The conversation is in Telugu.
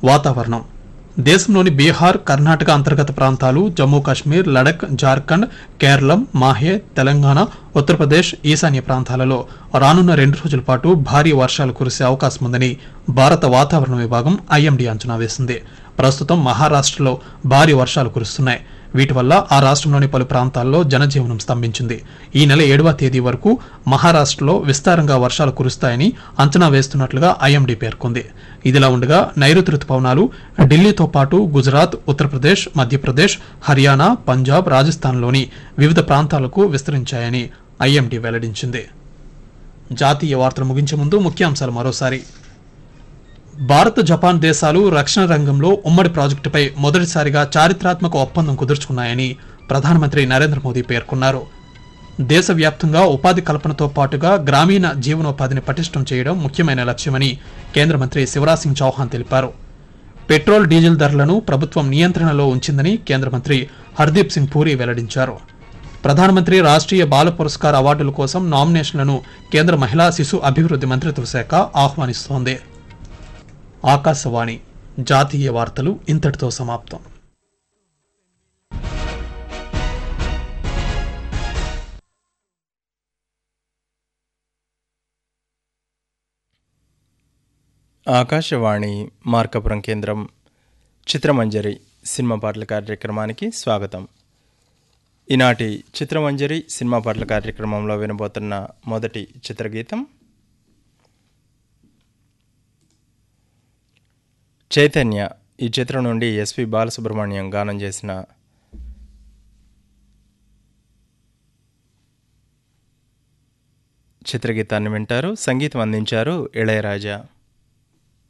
వాతావరణం దేశంలోని బీహార్ కర్ణాటక అంతర్గత ప్రాంతాలు జమ్మూ కాశ్మీర్ లడక్ జార్ఖండ్ కేరళం మాహే తెలంగాణ ఉత్తరప్రదేశ్ ఈశాన్య ప్రాంతాలలో రానున్న రెండు రోజుల పాటు భారీ వర్షాలు కురిసే అవకాశం ఉందని భారత వాతావరణ విభాగం ఐఎండీ అంచనా వేసింది ప్రస్తుతం మహారాష్ట్రలో భారీ వర్షాలు కురుస్తున్నాయి వీటి వల్ల ఆ రాష్ట్రంలోని పలు ప్రాంతాల్లో జనజీవనం స్తంభించింది ఈ నెల ఏడవ తేదీ వరకు మహారాష్ట్రలో విస్తారంగా వర్షాలు కురుస్తాయని అంచనా వేస్తున్నట్లుగా ఐఎండీ పేర్కొంది ఇదిలా ఉండగా నైరుతి రుతుపవనాలు ఢిల్లీతో పాటు గుజరాత్ ఉత్తరప్రదేశ్ మధ్యప్రదేశ్ హర్యానా పంజాబ్ రాజస్థాన్లోని వివిధ ప్రాంతాలకు విస్తరించాయని ఐఎండీ వెల్లడించింది జాతీయ వార్తలు ముగించే ముందు ముఖ్యాంశాలు మరోసారి భారత్ జపాన్ దేశాలు రక్షణ రంగంలో ఉమ్మడి ప్రాజెక్టుపై మొదటిసారిగా చారిత్రాత్మక ఒప్పందం కుదుర్చుకున్నాయని ప్రధానమంత్రి నరేంద్ర మోదీ పేర్కొన్నారు దేశవ్యాప్తంగా ఉపాధి కల్పనతో పాటుగా గ్రామీణ జీవనోపాధిని పటిష్టం చేయడం ముఖ్యమైన లక్ష్యమని కేంద్ర మంత్రి శివరాజ్ సింగ్ చౌహాన్ తెలిపారు పెట్రోల్ డీజిల్ ధరలను ప్రభుత్వం నియంత్రణలో ఉంచిందని కేంద్ర మంత్రి హర్దీప్ సింగ్ పూరి వెల్లడించారు ప్రధానమంత్రి రాష్ట్రీయ బాల పురస్కార్ అవార్డుల కోసం నామినేషన్లను కేంద్ర మహిళా శిశు అభివృద్ధి మంత్రిత్వ శాఖ ఆహ్వానిస్తోంది ఆకాశవాణి జాతీయ వార్తలు ఇంతటితో సమాప్తం ఆకాశవాణి మార్కపురం కేంద్రం చిత్రమంజరి సినిమా పాటల కార్యక్రమానికి స్వాగతం ఈనాటి చిత్రమంజరి సినిమా పాటల కార్యక్రమంలో వినబోతున్న మొదటి చిత్రగీతం చైతన్య ఈ చిత్రం నుండి ఎస్పి బాలసుబ్రహ్మణ్యం గానం చేసిన చిత్రగీతాన్ని వింటారు సంగీతం అందించారు ఇళయరాజా